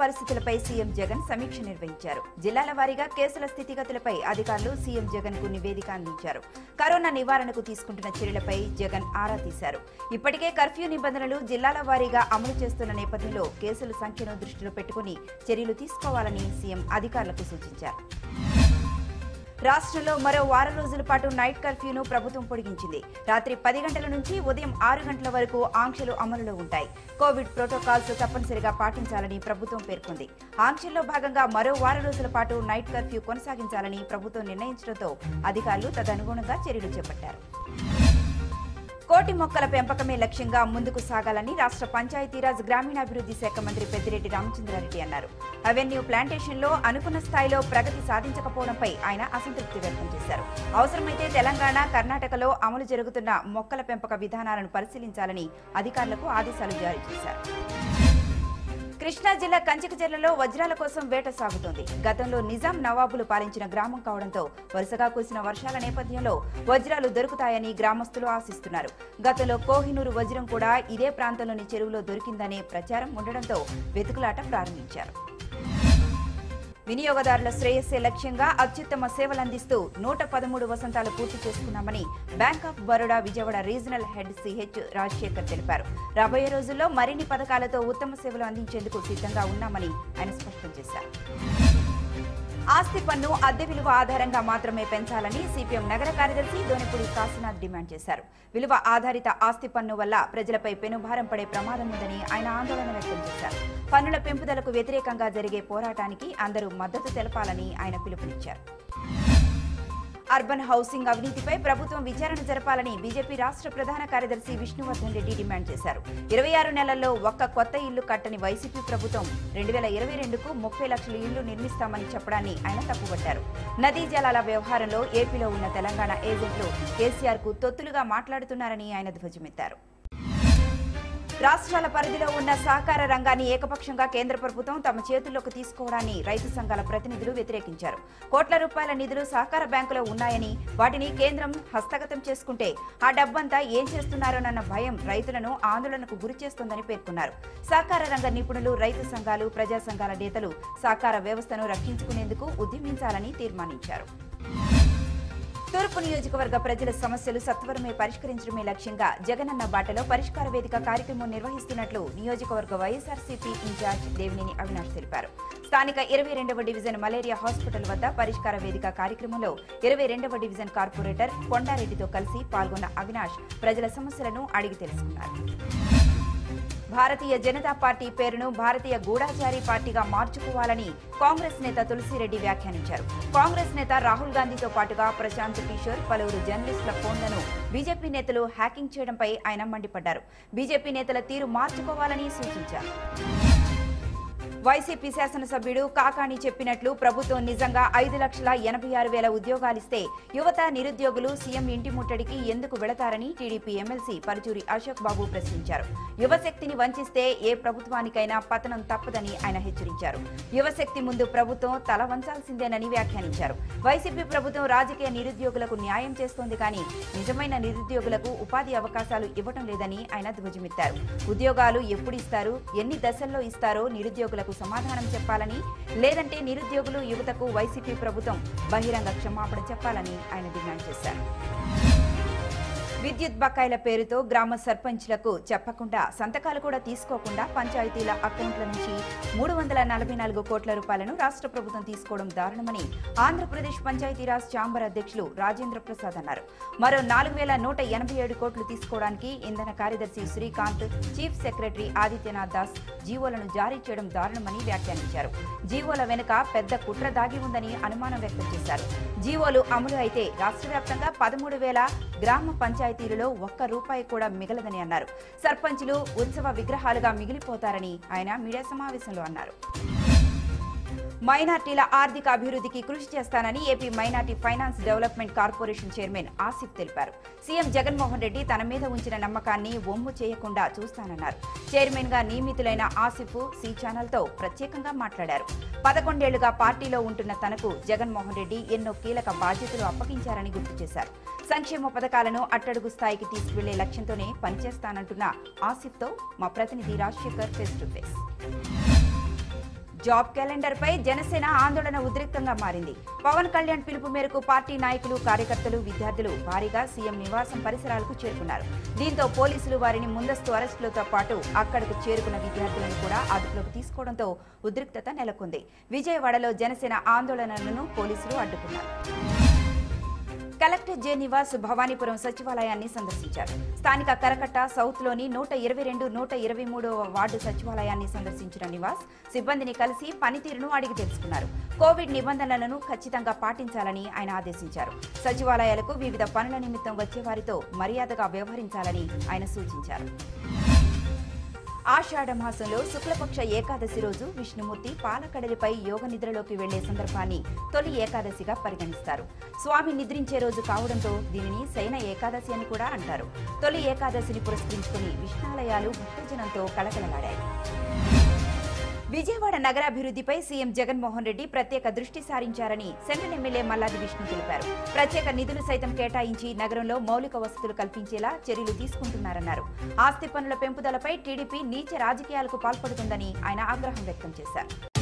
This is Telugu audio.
పరిస్థితులపై సీఎం జగన్ సమీక్ష నిర్వహించారు జిల్లాల వారీగా కేసుల స్థితిగతులపై అధికారులు సీఎం జగన్ కు నివేదిక అందించారు కరోనా నివారణకు తీసుకుంటున్న చర్యలపై జగన్ ఆరా తీశారు ఇప్పటికే కర్ఫ్యూ నిబంధనలు జిల్లాల వారీగా అమలు చేస్తున్న నేపథ్యంలో కేసుల సంఖ్యను దృష్టిలో పెట్టుకుని చర్యలు తీసుకోవాలని సీఎం అధికారులకు సూచించారు రాష్ట్రంలో మరో వారం రోజుల పాటు నైట్ కర్ఫ్యూను ప్రభుత్వం పొడిగించింది రాత్రి పది గంటల నుంచి ఉదయం ఆరు గంటల వరకు ఆంక్షలు అమలులో ఉంటాయి కోవిడ్ ప్రోటోకాల్స్ తప్పనిసరిగా పాటించాలని ప్రభుత్వం పేర్కొంది ఆంక్షల్లో భాగంగా మరో వారం రోజుల పాటు నైట్ కర్ఫ్యూ కొనసాగించాలని ప్రభుత్వం నిర్ణయించడంతో అధికారులు తదనుగుణంగా చర్యలు చేపట్టారు కోటి మొక్కల పెంపకమే లక్ష్యంగా ముందుకు సాగాలని రాష్ట్ర పంచాయతీరాజ్ గ్రామీణాభివృద్ధి శాఖ మంత్రి పెద్దిరెడ్డి రామచంద్రారెడ్డి అన్నారు అవెన్యూ ప్లాంటేషన్లో అనుకున్న స్థాయిలో ప్రగతి సాధించకపోవడంపై ఆయన అసంతృప్తి వ్యక్తం చేశారు అవసరమైతే తెలంగాణ కర్ణాటకలో అమలు జరుగుతున్న మొక్కల పెంపక విధానాలను పరిశీలించాలని అధికారులకు ఆదేశాలు జారీ చేశారు కృష్ణా జిల్లా కంచికచెర్లలో వజ్రాల కోసం వేట సాగుతోంది గతంలో నిజాం నవాబులు పాలించిన గ్రామం కావడంతో వరుసగా కురిసిన వర్షాల నేపథ్యంలో వజ్రాలు దొరుకుతాయని గ్రామస్తులు ఆశిస్తున్నారు గతంలో కోహినూరు వజ్రం కూడా ఇదే ప్రాంతంలోని చెరువులో దొరికిందనే ప్రచారం ఉండడంతో వెతుకులాట ప్రారంభించారు వినియోగదారుల శ్రేయస్సే లక్ష్యంగా అత్యుత్తమ సేవలందిస్తూ నూట పదమూడు వసంతాలు పూర్తి చేసుకున్నామని bank of Baroda Vijayawada regional head CH Rajasekhar తెలిపారు రాబోయే రోజుల్లో మరిన్ని పథకాలతో ఉత్తమ సేవలు అందించేందుకు సిద్ధంగా ఉన్నామని ఆయన స్పష్టం చేశారు ఆస్తి పన్ను అద్దె విలువ ఆధారంగా మాత్రమే పెంచాలని సిపిఎం నగర కార్యదర్శి దోనిపూడి కాశీనాథ్ డిమాండ్ చేశారు విలువ ఆధారిత ఆస్తి పన్ను వల్ల ప్రజలపై పెనుభారం పడే ప్రమాదం ఉందని ఆయన ఆందోళన వ్యక్తం చేశారు పన్నుల పెంపుదలకు వ్యతిరేకంగా జరిగే పోరాటానికి అందరూ మద్దతు తెలపాలని ఆయన పిలుపునిచ్చారు అర్బన్ హౌసింగ్ అవినీతిపై ప్రభుత్వం విచారణ జరపాలని బీజేపీ రాష్ట్ర ప్రధాన కార్యదర్శి విష్ణువర్ధన్ రెడ్డి డిమాండ్ చేశారు ఇరవై ఆరు నెలల్లో ఒక్క కొత్త ఇల్లు కట్టని వైసీపీ ప్రభుత్వం రెండు వేల ఇరవై రెండుకు ముప్పై లక్షల ఇళ్లు నిర్మిస్తామని చెప్పడాన్ని ఆయన తప్పుపట్టారు నదీ జలాల వ్యవహారంలో ఏపీలో ఉన్న తెలంగాణ ఏజెంట్లు కేసీఆర్ కు తొత్తులుగా మాట్లాడుతున్నారని ఆయన ధ్వజమెత్తారు రాష్ట్రాల పరిధిలో ఉన్న సహకార రంగాన్ని ఏకపక్షంగా కేంద్ర ప్రభుత్వం తమ చేతుల్లోకి తీసుకోవడాన్ని రైతు సంఘాల ప్రతినిధులు వ్యతిరేకించారు కోట్ల రూపాయల నిధులు సహకార బ్యాంకులో ఉన్నాయని వాటిని కేంద్రం హస్తగతం చేసుకుంటే ఆ డబ్బంతా ఏం చేస్తున్నారోనన్న భయం రైతులను ఆందోళనకు గురి చేస్తోందని పేర్కొన్నారు సహకార రంగ నిపుణులు రైతు సంఘాలు ప్రజా సంఘాల నేతలు సహకార వ్యవస్థను రక్షించుకునేందుకు ఉద్యమించాలని తీర్మానించారు తూర్పు నియోజకవర్గ ప్రజల సమస్యలు సత్వరమే పరిష్కరించడమే లక్ష్యంగా జగనన్న బాటలో పరిష్కార వేదిక కార్యక్రమం నిర్వహిస్తున్నట్లు నియోజకవర్గ వైఎస్ఆర్సీపీ ఇన్ఛార్జ్ దేవినేని అవినాష్ తెలిపారు స్థానిక ఇరవై రెండవ డివిజన్ మలేరియా హాస్పిటల్ వద్ద పరిష్కార వేదిక కార్యక్రమంలో ఇరవై రెండవ డివిజన్ కార్పొరేటర్ కొండారెడ్డితో కలిసి పాల్గొన్న అవినాష్ ప్రజల సమస్యలను అడిగి తెలుసుకున్నారు భారతీయ జనతా పార్టీ పేరును భారతీయ గూఢాచారి పార్టీగా మార్చుకోవాలని కాంగ్రెస్ నేత తులసిరెడ్డి వ్యాఖ్యానించారు కాంగ్రెస్ నేత రాహుల్ గాంధీతో పాటుగా ప్రశాంత్ కిషోర్ పలువురు జర్నలిస్టుల ఫోన్లను బీజేపీ నేతలు హ్యాకింగ్ చేయడంపై ఆయన మండిపడ్డారు బీజేపీ నేతల తీరు మార్చుకోవాలని సూచించారు వైసీపీ శాసనసభ్యుడు కాకాణి చెప్పినట్లు ప్రభుత్వం నిజంగా ఐదు లక్షల ఎనభై ఆరు వేల ఉద్యోగాలిస్తే యువత నిరుద్యోగులు సీఎం ఇంటి ముట్టడికి ఎందుకు వెళతారని టీడీపీ ఎమ్మెల్సీ పరుచూరి అశోక్ బాబు ప్రశ్నించారు యువశక్తిని వంచిస్తే ఏ ప్రభుత్వానికైనా పతనం తప్పదని ఆయన హెచ్చరించారు యువశక్తి ముందు ప్రభుత్వం తల వంచాల్సిందేనని వ్యాఖ్యానించారు వైసీపీ ప్రభుత్వం రాజకీయ నిరుద్యోగులకు న్యాయం చేస్తోంది కానీ నిజమైన నిరుద్యోగులకు ఉపాధి అవకాశాలు ఇవ్వటం లేదని ఆయన ధ్వజమెత్తారు ఉద్యోగాలు ఎప్పుడు ఇస్తారు ఎన్ని దశల్లో ఇస్తారో నిరుద్యోగులకు సమాధానం చెప్పాలని లేదంటే నిరుద్యోగులు యువతకు వైసీపీ ప్రభుత్వం బహిరంగ క్షమాపణ చెప్పాలని ఆయన డిమాండ్ చేశారు విద్యుత్ బకాయిల పేరుతో గ్రామ సర్పంచ్లకు చెప్పకుండా సంతకాలు కూడా తీసుకోకుండా పంచాయతీల అకౌంట్ల నుంచి మూడు వందల నలభై నాలుగు కోట్ల రూపాయలను రాష్ట్ర ప్రభుత్వం తీసుకోవడం దారుణమని ఆంధ్రప్రదేశ్ పంచాయతీరాజ్ ఛాంబర్ అధ్యక్షులు రాజేంద్ర ప్రసాద్ అన్నారు మరో నాలుగు వేల నూట ఎనభై ఏడు కోట్లు తీసుకోవడానికి ఇంధన కార్యదర్శి శ్రీకాంత్ చీఫ్ సెక్రటరీ ఆదిత్యనాథ్ దాస్ జీవోలను జారీ చేయడం దారుణమని వ్యాఖ్యానించారు జీవోల వెనుక పెద్ద కుట్ర దాగి ఉందని అనుమానం వ్యక్తం చేశారు జీవోలు అమలు అయితే రాష్ట్ర వ్యాప్తంగా పదమూడు వేల గ్రామ పంచాయతీలలో ఒక్క రూపాయి కూడా మిగలదని అన్నారు సర్పంచులు ఉత్సవ విగ్రహాలుగా మిగిలిపోతారని ఆయన మీడియా సమావేశంలో అన్నారు మైనార్టీల ఆర్థిక అభివృద్ధికి కృషి చేస్తానని AP minority finance development corporation chairman Asif తెలిపారు సీఎం జగన్మోహన్ రెడ్డి తన మీద ఉంచిన నమ్మకాన్ని ఒమ్ము చేయకుండా చూస్తానన్నారు చైర్మన్ గా నియమితులైన ఆసిఫ్ సి ఛానల్ తో ప్రత్యేకంగా మాట్లాడారు పదకొండేళ్లుగా పార్టీలో ఉంటున్న తనకు జగన్మోహన్ రెడ్డి ఎన్నో కీలక బాధ్యతలు అప్పగించారని గుర్తు చేశారు సంక్షేమ పథకాలను అట్టడుగు స్థాయికి తీసుకువెళ్లే లక్ష్యంతోనే పనిచేస్తానంటున్న ఆసిఫ్ తో మా ప్రతినిధి Rajasekhar face to face job calendar పై జనసేన ఆందోళన ఉద్రిక్తంగా మారింది పవన్ కళ్యాణ్ పిలుపు మేరకు పార్టీ నాయకులు కార్యకర్తలు విద్యార్థులు భారీగా సీఎం నివాసం పరిసరాలకు చేరుకున్నారు దీంతో పోలీసులు వారిని ముందస్తు అరెస్టులతో పాటు అక్కడకు చేరుకున్న విద్యార్థులను కూడా అదుపులోకి తీసుకోవడంతో ఉద్రిక్తత నెలకొంది విజయవాడలో జనసేన ఆందోళనలను పోలీసులు అడ్డుకున్నారు కలెక్టర్ జె నివాస్ భవానీపురం సచివాలయాన్ని సందర్శించారు స్థానిక కరకట్ట సౌత్ లోని నూట ఇరవై రెండు నూట ఇరవై మూడవ వార్డు సచివాలయాన్ని సందర్శించిన నివాస్ సిబ్బందిని కలిసి పనితీరును అడిగి తెలుసుకున్నారు కోవిడ్ నిబంధనలను ఖచ్చితంగా పాటించాలని ఆయన ఆదేశించారు సచివాలయాలకు వివిధ పనుల నిమిత్తం వచ్చే వారితో మర్యాదగా వ్యవహరించాలని ఆయన సూచించారు ఆషాఢ మాసంలో శుక్లపక్ష ఏకాదశి రోజు విష్ణుమూర్తి పాలకడలిపై యోగ నిద్రలోకి వెళ్లే సందర్భాన్ని తొలి ఏకాదశిగా పరిగణిస్తారు స్వామి నిద్రించే రోజు కావడంతో దీనిని శయన ఏకాదశి అని కూడా అంటారు తొలి ఏకాదశిని పురస్కరించుకుని విష్ణాలయాలు భక్తజనంతో కలకలలాడాయి విజయవాడ నగరాభివృద్ధిపై సీఎం జగన్మోహన్ రెడ్డి ప్రత్యేక దృష్టి సారించారని సెంట్రల్ ఎమ్మెల్యే మల్లాది విష్ణు తెలిపారు ప్రత్యేక నిధులు సైతం కేటాయించి నగరంలో మౌలిక వసతులు కల్పించేలా చర్యలు తీసుకుంటున్నారన్నారు ఆస్తి పనుల పెంపుదలపై టీడీపీ నీచ రాజకీయాలకు పాల్పడుతుందని ఆయన ఆగ్రహం వ్యక్తం చేశారు